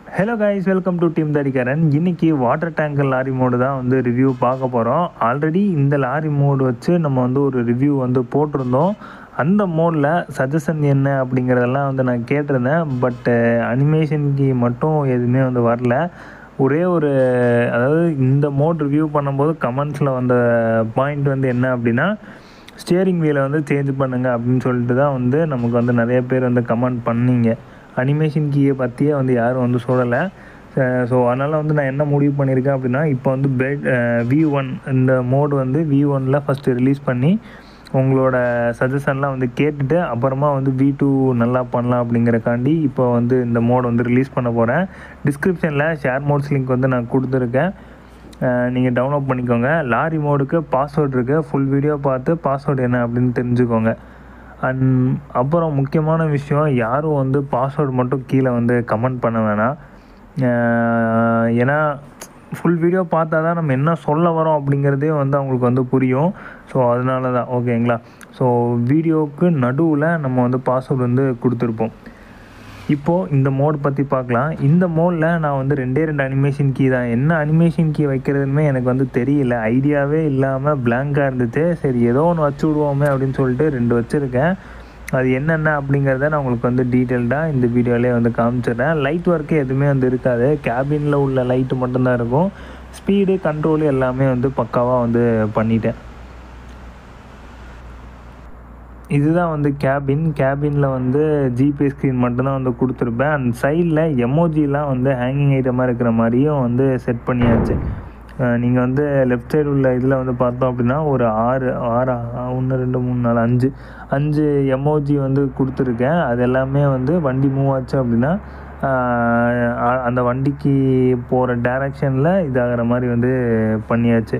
hello guys welcome to team Thadikkaran இன்னைக்கு water tanker lorry mode தான் வந்து ரிவ்யூ பார்க்க போகிறோம் ஆல்ரெடி இந்த லாரி மோடு வச்சு நம்ம வந்து ஒரு ரிவ்யூ வந்து போட்டிருந்தோம் அந்த மோடில் சஜஷன் என்ன அப்படிங்கிறதெல்லாம் வந்து நான் கேட்டிருந்தேன் பட் அனிமேஷனுக்கு மட்டும் எதுவுமே வந்து வரல ஒரே ஒரு அதாவது இந்த மோட் ரிவ்யூ பண்ணும்போது கமெண்ட்ஸில் வந்த பாயிண்ட் வந்து என்ன அப்படின்னா ஸ்டியரிங் வீலை வந்து சேஞ்ச் பண்ணுங்க அப்படின்னு சொல்லிட்டு தான் வந்து நமக்கு வந்து நிறைய பேர் வந்து கமெண்ட் பண்ணீங்க அனிமேஷன் கீயை பற்றியே வந்து யாரும் வந்து சொல்லலை ஸோ அதனால் வந்து நான் என்ன முடிவு பண்ணியிருக்கேன் அப்படின்னா இப்போ வந்து பெட் வி ஒன் இந்த மோடு வந்து வி ஒனில் ஃபஸ்ட்டு ரிலீஸ் பண்ணி உங்களோட சஜஷன்லாம் வந்து கேட்டுட்டு அப்புறமா வந்து வி டூ நல்லா பண்ணலாம் அப்படிங்கிறக்காண்டி இப்போ வந்து இந்த மோட் வந்து ரிலீஸ் பண்ண போகிறேன் டிஸ்கிரிப்ஷனில் ஷேர் மோட்ஸ் லிங்க் வந்து நான் கொடுத்துருக்கேன் நீங்கள் டவுன்லோட் பண்ணிக்கோங்க லாரி மோடுக்கு பாஸ்வேர்டு இருக்குது ஃபுல் வீடியோ பார்த்து பாஸ்வேர்டு என்ன அப்படின்னு தெரிஞ்சுக்கோங்க அண்ட் அப்புறம் முக்கியமான விஷயம் யாரும் வந்து பாஸ்வேர்டு மட்டும் கீழே வந்து கமெண்ட் பண்ண வேணாம் அஹ் ஏன்னா ஃபுல் வீடியோ பார்த்தா தான் நம்ம என்ன சொல்ல வரோம் அப்படிங்கிறதே வந்து அவங்களுக்கு வந்து புரியும் ஸோ அதனால தான் ஓகேங்களா ஸோ வீடியோவுக்கு நடுவில் நம்ம வந்து பாஸ்வேர்டு வந்து கொடுத்துருப்போம் இப்போது இந்த மோட் பற்றி பார்க்கலாம் இந்த மோடில் நான் வந்து ரெண்டே ரெண்டு அனிமேஷன் கீ தான் என்ன அனிமேஷன் கீ வைக்கிறதுமே எனக்கு வந்து தெரியல ஐடியாவே இல்லாமல் பிளாங்காக இருந்துச்சு சரி ஏதோ ஒன்று வச்சு விடுவோமே அப்படின்னு சொல்லிட்டு ரெண்டு வச்சுருக்கேன் அது என்னென்ன அப்படிங்கிறத நான் உங்களுக்கு வந்து டீட்டெயில்டாக இந்த வீடியோலேயே வந்து காமிச்சிடுறேன் லைட் ஒர்க்கு எதுவுமே வந்து இருக்காது கேபினில் உள்ள லைட்டு மட்டும்தான் இருக்கும் ஸ்பீடு கண்ட்ரோலு எல்லாமே வந்து பக்காவாக வந்து பண்ணிட்டேன் இதுதான் வந்து கேபின் கேபினில் வந்து ஜிபே ஸ்க்ரீன் மட்டும்தான் வந்து கொடுத்துருப்பேன் அந்த சைடில் எமோஜிலாம் வந்து ஹேங்கிங் ஐட்டமாக இருக்கிற மாதிரியும் வந்து செட் பண்ணியாச்சு நீங்கள் வந்து லெஃப்ட் சைடு உள்ள இதில் வந்து பார்த்தோம் அப்படின்னா ஒரு ஆறு ஆறு ஒன்று ரெண்டு மூணு நாலு அஞ்சு அஞ்சு எமோஜி வந்து கொடுத்துருக்கேன் அது எல்லாமே வந்து வண்டி மூவ் ஆச்சு அப்படின்னா ஆஹ் அந்த வண்டிக்கு போகிற டைரக்ஷனில் இதாகிற மாதிரி வந்து பண்ணியாச்சு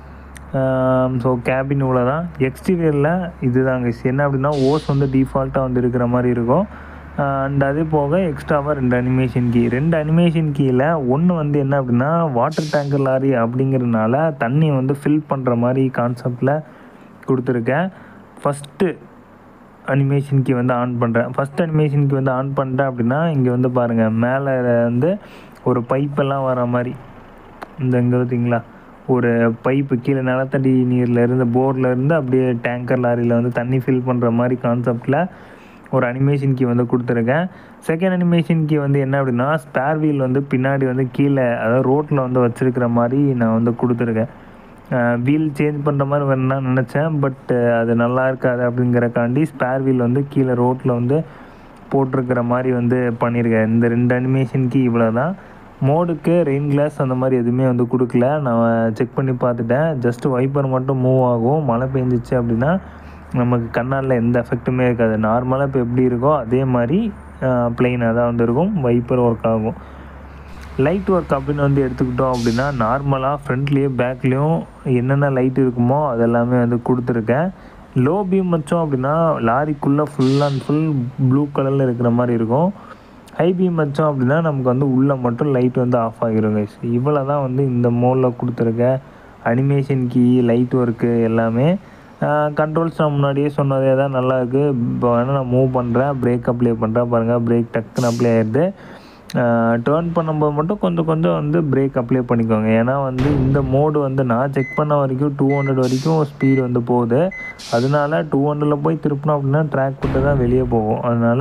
ஸோ கேபின் இவ்வளோ தான் எக்ஸ்டீரியரில் இதுதாங்க என்ன அப்படின்னா ஓஸ் வந்து டிஃபால்ட்டாக வந்து இருக்கிற மாதிரி இருக்கும் அண்ட் அதே போக எக்ஸ்ட்ராவாக ரெண்டு அனிமேஷன் கீ ரெண்டு அனிமேஷன் கீயில் ஒன்று வந்து என்ன அப்படின்னா வாட்டர் டேங்கர் லாரி அப்படிங்கிறதுனால தண்ணி வந்து ஃபில் பண்ணுற மாதிரி கான்செப்டில் கொடுத்துருக்கேன் ஃபஸ்ட்டு அனிமேஷன் கீ வந்து ஆன் பண்ணுறேன் ஃபஸ்ட் அனிமேஷன் கீ வந்து ஆன் பண்ணிட்டேன் அப்படின்னா இங்கே வந்து பாருங்கள் மேலே வந்து ஒரு பைப்பெல்லாம் வர மாதிரி இந்த இங்கே பார்த்தீங்களா ஒரு பைப்பு கீழே நிலத்தடி நீரில் இருந்து போரில் இருந்து அப்படியே டேங்கர் லாரியில் வந்து தண்ணி ஃபில் பண்ணுற மாதிரி கான்செப்டில் ஒரு அனிமேஷன் கீ வந்து கொடுத்துருக்கேன் செகண்ட் அனிமேஷன் கீ வந்து என்ன அப்படின்னா ஸ்பேர் வீல் வந்து பின்னாடி வந்து கீழே அதாவது ரோட்டில் வந்து வச்சுருக்கிற மாதிரி நான் வந்து கொடுத்துருக்கேன் வீல் சேஞ்ச் பண்ணுற மாதிரி வேணும்னா நினச்சேன் பட் அது நல்லா இருக்காது அப்படிங்கிறக்காண்டி ஸ்பேர் வீல் வந்து கீழே ரோட்டில் வந்து போட்டிருக்கிற மாதிரி வந்து பண்ணியிருக்கேன் இந்த ரெண்டு அனிமேஷன் கீ இவ்வளோ தான் மோடுக்கு ரெயின் கிளாஸ் அந்த மாதிரி எதுவுமே வந்து கொடுக்கல நான் செக் பண்ணி பார்த்துட்டேன் ஜஸ்ட் வைப்பர் மட்டும் மூவ் ஆகும் மழை பெஞ்சிச்சு அப்படின்னா நமக்கு கண்ணாடில் எந்த எஃபெக்ட்டுமே இருக்காது நார்மலாக இப்போ எப்படி இருக்கோ அதே மாதிரி பிளெயினாக தான் வந்து இருக்கும் வைப்பர் ஒர்க் ஆகும் லைட் ஒர்க் அப்படின்னு வந்து எடுத்துக்கிட்டோம் அப்படின்னா நார்மலாக ஃப்ரண்ட்லேயும் பேக்லேயும் என்னென்ன லைட் இருக்குமோ அதெல்லாமே வந்து கொடுத்துருக்கேன் லோ பீம் வச்சோம் அப்படின்னா லாரிக்குள்ளே ஃபுல் அண்ட் ஃபுல் ப்ளூ கலரில் இருக்கிற மாதிரி இருக்கும் ஹை பீம் வச்சோம் அப்படின்னா நமக்கு வந்து உள்ளே மட்டும் லைட் வந்து ஆஃப் ஆகிரும் கைஸ் இவ்வளோ தான் வந்து இந்த மோடில் கொடுத்துருக்க அனிமேஷன் கீ லைட் ஒர்க்கு எல்லாமே கண்ட்ரோல்ஸ் நான் முன்னாடியே சொன்னதே தான் நல்லா இருக்குது இப்போ வேணால் நான் மூவ் பண்ணுறேன் பிரேக் அப்ளை பண்ணுறேன் பாருங்கள் பிரேக் டக்குன்னு அப்ளை ஆயிடுது டேர்ன் பண்ணும்போது மட்டும் கொஞ்சம் கொஞ்சம் வந்து பிரேக் அப்ளை பண்ணிக்கோங்க ஏன்னா வந்து இந்த மோடு வந்து நான் செக் பண்ண வரைக்கும் டூ ஹண்ட்ரட் வரைக்கும் ஸ்பீடு வந்து போகுது அதனால டூ ஹண்ட்ரடில் போய் திருப்பினோம் அப்படின்னா ட்ராக் விட்டு தான் வெளியே போகும் அதனால்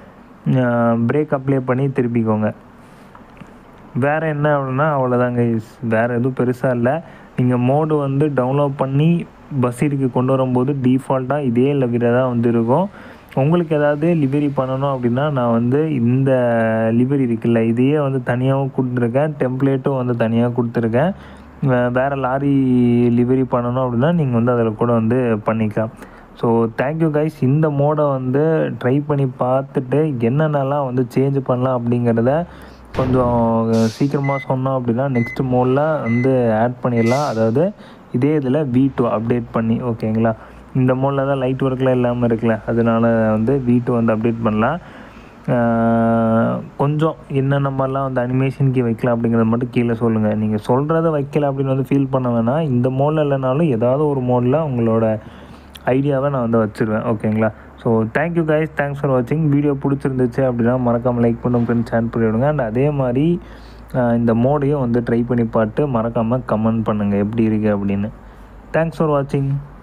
பிரேக் அப்ளை பண்ணி திருப்பிக்கோங்க வேறு என்ன அப்படின்னா அவ்வளோதாங்க வேறு எதுவும் பெருசாக இல்லை நீங்கள் மோடு வந்து டவுன்லோட் பண்ணி பஸ்ஸிற்கு கொண்டு வரும்போது டிஃபால்ட்டாக இதே லெவலில் தான் வந்து இருக்கும் உங்களுக்கு ஏதாவது லிவரி பண்ணணும் அப்படின்னா நான் வந்து இந்த லிவரி இருக்குல்ல இதையே வந்து தனியாகவும் கொடுத்துருக்கேன் டெம்ப்ளேட்டும் வந்து தனியாக கொடுத்துருக்கேன் வேறு லாரி லிவரி பண்ணணும் அப்படின்னா நீங்கள் வந்து அதில் கூட வந்து பண்ணிக்கலாம் ஸோ தேங்க்யூ கைஸ் இந்த மோடை வந்து ட்ரை பண்ணி பார்த்துட்டு என்னென்னலாம் வந்து சேஞ்ச் பண்ணலாம் அப்படிங்கிறத கொஞ்சம் சீக்கிரமாக சொன்னோம் அப்படின்னா நெக்ஸ்ட் மோடில் வந்து ஆட் பண்ணிடலாம் அதாவது இதே இதில் வி டூ அப்டேட் பண்ணி ஓகேங்களா இந்த மோடில் தான் லைட் ஒர்க்லாம் இல்லாமல் இருக்குல்ல அதனால வந்து வி டூ வந்து அப்டேட் பண்ணலாம் கொஞ்சம் என்னென்ன மாதிரிலாம் வந்து அனிமேஷன் கீ வைக்கலாம் அப்படிங்கிறத மட்டும் கீழே சொல்லுங்கள் நீங்கள் சொல்கிறத வைக்கல அப்படின்னு வந்து ஃபீல் பண்ண வேணாம் இந்த மோடில் இல்லைனாலும் ஏதாவது ஒரு மோடில் உங்களோட ஐடியாவை நான் வந்து வச்சுருவேன் ஓகேங்களா so thank you guys thanks for வாட்சிங் வீடியோ பிடிச்சிருந்துச்சு அப்படின்னா மறக்காமல் லைக் பண்ணும் ஃப்ரெண்ட்ஸ் ஷேர் பண்ணி விடுங்க அண்ட் அதே மாதிரி ஆஹ் இந்த மோடையும் வந்து ட்ரை பண்ணி பார்த்து மறக்காமல் கமெண்ட் பண்ணுங்கள் எப்படி இருக்குது அப்படின்னு தேங்க்ஸ் ஃபார் வாட்சிங்